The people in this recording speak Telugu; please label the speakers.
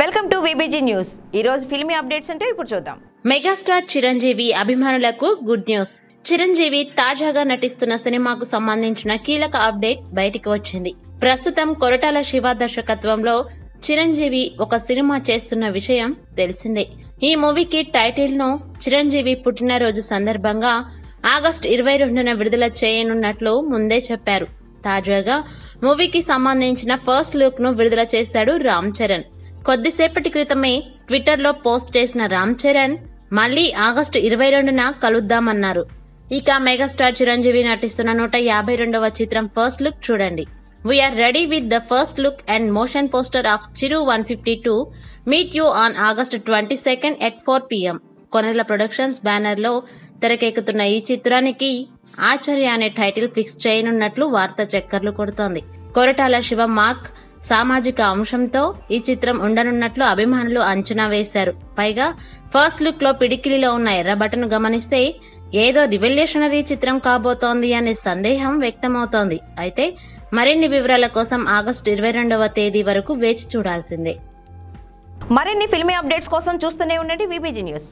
Speaker 1: వెల్కమ్ టు విబిజీ న్యూస్ ఈ రోజు ఫిల్మీ అప్డేట్స్ అంటే ఇప్పుడు చూద్దాం
Speaker 2: మెగాస్టార్ చిరంజీవి అభిమానులకు గుడ్ న్యూస్ చిరంజీవి తాజాగా నటిస్తున్న సినిమాకు సంబంధించిన కీలక అప్డేట్ బయటికి వచ్చింది ప్రస్తుతం కొరటాల శివ దర్శకత్వంలో చిరంజీవి ఒక సినిమా చేస్తున్న విషయం తెలిసిందే ఈ మూవీకి టైటిల్ ను చిరంజీవి పుట్టినరోజు సందర్భంగా ఆగస్టు ఇరవై రెండున విడుదల చేయనున్నట్లు ముందే చెప్పారు తాజాగా మూవీకి సంబంధించిన ఫస్ట్ లుక్ ను విడుదల చేశాడు రామ్ చరణ్ కొద్దిసేపటి క్రితమే ట్విట్టర్ లో పోస్ట్ చేసిన రామ్ చరణ్ మళ్లీ ఆగస్టు ఇరవై రెండున కలుద్దామన్నారు ఇక మెగాస్టార్ చిరంజీవి నటిస్తున్న నూట యాభై రెండవ చిత్రం ఫస్ట్ లుక్ చూడండి we're ready with the first look and motion poster of Chiru one fifty two meet you on August twenty second at four PM Konela productions banner లో తెరకెక్కుతున్న ఈ చిత్రానికి ఆచార్య అనే టైటిల్ ఫిక్స్ చేయనున్నట్లు వార్త చక్కర్లు కొడుతోంది కొరటాల శివ మార్క్ సామాజిక అంశంతో ఈ చిత్రం ఉండనున్నట్లు అభిమానులు అంచనా వేశారు పైగా ఫస్ట్ లుక్ లో పిడికిలిలో ఉన్న ఎర్ర బటన్ గమనిస్తే ఏదో రివల్యూషనరీ చిత్రం కాబోతోంది అనే సందేహం వ్యక్తమవుతోంది అయితే మరిన్ని వివరాల కోసం ఆగస్టు ఇరవై రెండవ తేదీ వరకు వేచి చూడాల్సిందే
Speaker 1: మరిన్ని ఫిల్మీ అప్డేట్స్ కోసం చూస్తూనే ఉండండి విబిజీ న్యూస్